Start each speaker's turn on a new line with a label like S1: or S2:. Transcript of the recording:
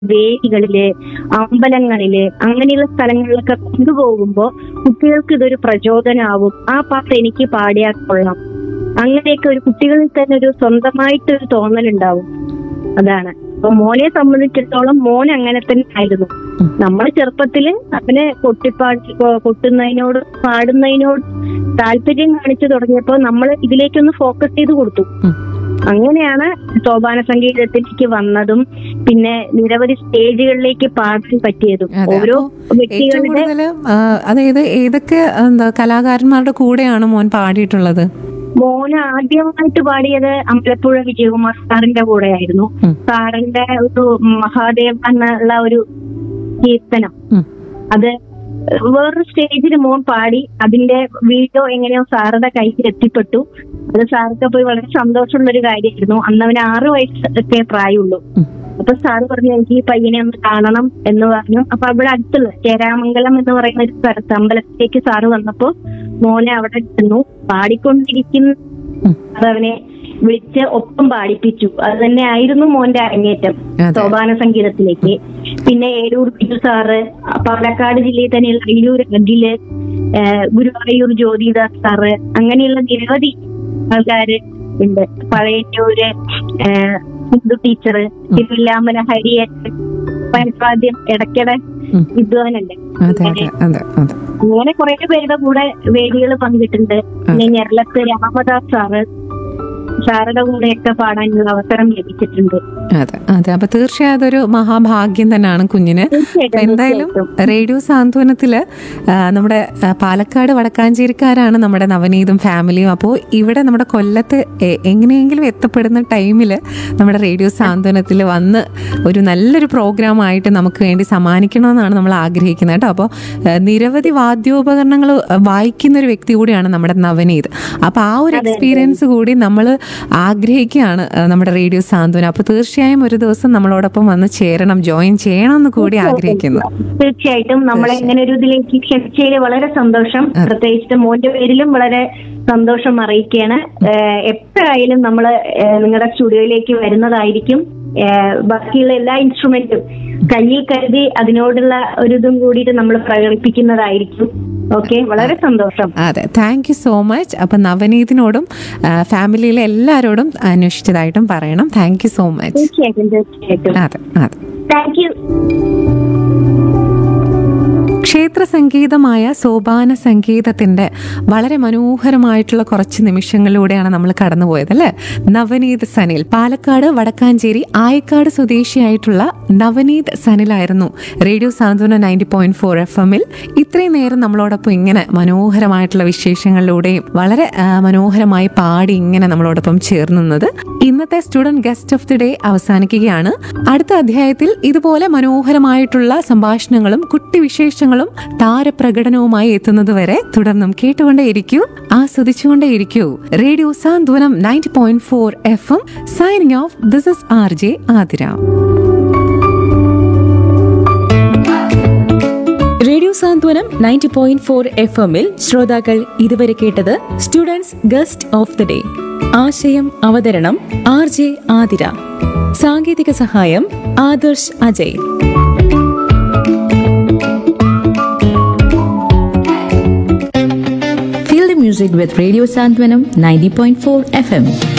S1: വേദികളില് അമ്പലങ്ങളില് അങ്ങനെയുള്ള സ്ഥലങ്ങളിലൊക്കെ കൊണ്ടുപോകുമ്പോ കുട്ടികൾക്ക് ഇതൊരു പ്രചോദനമാവും ആ പാട്ട് എനിക്ക് പാടിയാൽ കൊള്ളാം അങ്ങനെയൊക്കെ ഒരു കുട്ടികളിൽ തന്നെ ഒരു സ്വന്തമായിട്ടൊരു തോന്നലുണ്ടാവും അതാണ് അപ്പൊ മോനെ സംബന്ധിച്ചിടത്തോളം മോൻ അങ്ങനെ തന്നെ ആയിരുന്നു നമ്മൾ ചെറുപ്പത്തില് അവന് കൊട്ടിപ്പാട്ട് കൊ- കൊട്ടുന്നതിനോട് പാടുന്നതിനോട് താല്പര്യം കാണിച്ചു തുടങ്ങിയപ്പോ നമ്മൾ ഇതിലേക്കൊന്ന് ഫോക്കസ് ചെയ്ത് കൊടുത്തു
S2: ഉം.
S1: അങ്ങനെയാണ് സോപാന സംഗീതത്തിലേക്ക് വന്നതും പിന്നെ നിരവധി സ്റ്റേജുകളിലേക്ക് പാടാൻ പറ്റിയതും
S2: അതെ,
S1: ഓരോ
S2: ഏറ്റവും
S1: വ്യക്തികളുടെ
S2: കൂടുതൽ അതായത് ഏതൊക്കെ എന്താ കലാകാരന്മാരുടെ കൂടെയാണ് മോൻ പാടിയിട്ടുള്ളത്
S1: മോന് ആദ്യമായിട്ട് പാടിയത് അമ്പലപ്പുഴ വിജയകുമാർ സാറിന്റെ കൂടെയായിരുന്നു
S2: ഉം.
S1: സാറിന്റെ ഒരു മഹാദേവ് എന്നുള്ള ഒരു കീർത്തനം
S2: ഉം.
S1: അത് വേറൊരു സ്റ്റേജിൽ മോൻ പാടി അതിന്റെ വീഡിയോ എങ്ങനെയോ സാറുടെ കയ്യിൽ എത്തിപ്പെട്ടു അത് സാർക്ക് പോയി വളരെ സന്തോഷമുള്ള ഒരു കാര്യമായിരുന്നു അന്ന് അവന് ആറ് വയസ്സൊക്കെ പ്രായമുള്ളൂ
S2: ഉം.
S1: അപ്പൊ സാറ് പറഞ്ഞു എനിക്ക് ഈ പയ്യനെ ഒന്ന് കാണണം എന്ന് പറഞ്ഞു അപ്പൊ അവിടെ അടുത്തുള്ള ചേരാമംഗലം എന്ന് പറയുന്ന ഒരു സ്ഥലത്ത് അമ്പലത്തിലേക്ക് സാറ് വന്നപ്പോ മോനെ അവിടെ ചെന്നു പാടിക്കൊണ്ടിരിക്കുന്ന
S2: ഉം.
S1: അവനെ വിളിച്ച് ഒപ്പം പാടിപ്പിച്ചു അത് തന്നെ ആയിരുന്നു മോന്റെ അരങ്ങേറ്റം
S2: അതെ.
S1: സോപാന സംഗീതത്തിലേക്ക് പിന്നെ ഏരൂർ ബിജു സാറ് പാലക്കാട് ജില്ലയിൽ തന്നെയുള്ള അയ്യൂർ അഖില് ഏഹ് ഗുരുവായൂർ ജ്യോതിദാസ് സാറ് അങ്ങനെയുള്ള നിരവധി ആൾക്കാര് ഉണ്ട് പഴയന്നൂര് ഏഹ് ഹിന്ദു ടീച്ചർ തിരുവില്ലാമല ഹരിയേട്ടൻ പരപ്പാദ്യം ഇടയ്ക്കിടെ
S2: ഉം.
S1: വിദ്വാനുണ്ട്
S2: അതെ അതെ അതെ അതെ
S1: അങ്ങനെ കുറെ പേരുടെ കൂടെ വേദികൾ പങ്കിട്ടുണ്ട് പിന്നെ ഞെരളത്ത് രാമദാസ് സാറ് സാറുടെ കൂടെയൊക്കെ പാടാനുള്ള അവസരം ലഭിച്ചിട്ടുണ്ട്
S2: അതെ അതെ അപ്പൊ തീർച്ചയായും അതൊരു മഹാഭാഗ്യം തന്നെയാണ് കുഞ്ഞിന് അപ്പൊ
S1: തീർച്ചയായിട്ടും
S2: എന്തായാലും
S1: തീർച്ചയായിട്ടും.
S2: റേഡിയോ സാന്ത്വനത്തില് ആ, നമ്മുടെ ആ, പാലക്കാട് വടക്കാഞ്ചേരിക്കാരാണ് നമ്മുടെ നവനീതും ഫാമിലിയും അപ്പോൾ ഇവിടെ നമ്മുടെ കൊല്ലത്ത് എ- എങ്ങനെയെങ്കിലും എത്തപ്പെടുന്ന ടൈമിൽ നമ്മുടെ റേഡിയോ സാന്ത്വനത്തിൽ വന്ന് ഒരു നല്ലൊരു പ്രോഗ്രാമായിട്ട് നമുക്ക് വേണ്ടി സമ്മാനിക്കണമെന്നാണ് നമ്മൾ ആഗ്രഹിക്കുന്നത് കേട്ടോ അപ്പോൾ നിരവധി വാദ്യോപകരണങ്ങൾ വായിക്കുന്ന ഒരു വ്യക്തി കൂടിയാണ് നമ്മുടെ നവനീത് അപ്പോൾ ആ ഒരു എക്സ്പീരിയൻസ് കൂടി നമ്മൾ ആഗ്രഹിക്കുകയാണ് ആ, നമ്മുടെ റേഡിയോ സാന്ത്വനം അപ്പോൾ തീർച്ചയായും ഒരു ദിവസം നമ്മളോടൊപ്പം വന്ന് ചേരണം ജോയിൻ ചെയ്യണം എന്ന് കൂടി ആഗ്രഹിക്കുന്നു
S1: തീർച്ചയായിട്ടും നമ്മളെ ഇങ്ങനെ ഒരു ഇതിലേക്ക് ക്ഷണിച്ചതിൽ വളരെ സന്തോഷം പ്രത്യേകിച്ച് മോന്റെ പേരിലും വളരെ സന്തോഷം അറിയിക്കുകയാണ് ഏഹ് എപ്പോഴായാലും നമ്മൾ നിങ്ങളുടെ സ്റ്റുഡിയോയിലേക്ക് വരുന്നതായിരിക്കും ഏഹ് ബാക്കിയുള്ള എല്ലാ ഇൻസ്ട്രുമെന്റും കയ്യിൽ കരുതി അതിനോടുള്ള ഒരു ഇതും കൂടിയിട്ട് നമ്മൾ പ്രകടിപ്പിക്കുന്നതായിരിക്കും ഓക്കെ വളരെ സന്തോഷം
S2: അതെ താങ്ക് യു സോ മച്ച് അപ്പം നവനീതിനോടും ആ, ഫാമിലിയിലെ എല്ലാവരോടും അന്വേഷിച്ചതായിട്ടും പറയണം താങ്ക് യു സോ മച്ച്
S1: തീർച്ചയായിട്ടും തീർച്ചയായിട്ടും
S2: അതെ അതെ
S1: താങ്ക് യു
S2: ക്ഷേത്ര സംഗീതമായ സോപാന സംഗീതത്തിന്റെ വളരെ മനോഹരമായിട്ടുള്ള കുറച്ച് നിമിഷങ്ങളിലൂടെയാണ് നമ്മൾ കടന്നുപോയത് അല്ലേ നവനീത് സനിൽ പാലക്കാട് വടക്കാഞ്ചേരി ആയക്കാട് സ്വദേശിയായിട്ടുള്ള നവനീത് സനിലായിരുന്നു radio Santhwana ninety point four F എമ്മിൽ ഇത്രയും നേരം നമ്മളോടൊപ്പം ഇങ്ങനെ മനോഹരമായിട്ടുള്ള വിശേഷങ്ങളിലൂടെയും വളരെ ആ, മനോഹരമായി പാടി ഇങ്ങനെ നമ്മളോടൊപ്പം ചേർന്നുന്നത് ഇന്നത്തെ student guest of the day അവസാനിക്കുകയാണ് അടുത്ത അധ്യായത്തിൽ ഇതുപോലെ മനോഹരമായിട്ടുള്ള സംഭാഷണങ്ങളും കുട്ടി വിശേഷങ്ങളും താരപ്രകടനവുമായി എത്തുന്നതുവരെ തുടർന്നും കേട്ടുകൊണ്ടേയിരിക്കൂ ആസ്വദിച്ചുകൊണ്ടേയിരിക്കൂ radio Santhwanam ninety point four F M signing off this is R J Athira
S3: radio Santhwanam ninety point four F എമ്മിൽ ശ്രോതാക്കൾ ഇതുവരെ കേട്ടത് students guest of the day ആശയം അവതരണം ആർ ജെ ആതിര സാങ്കേതിക സഹായം Adarsh Ajay
S4: Feel the music with Radio Santwanam 90.4 FM.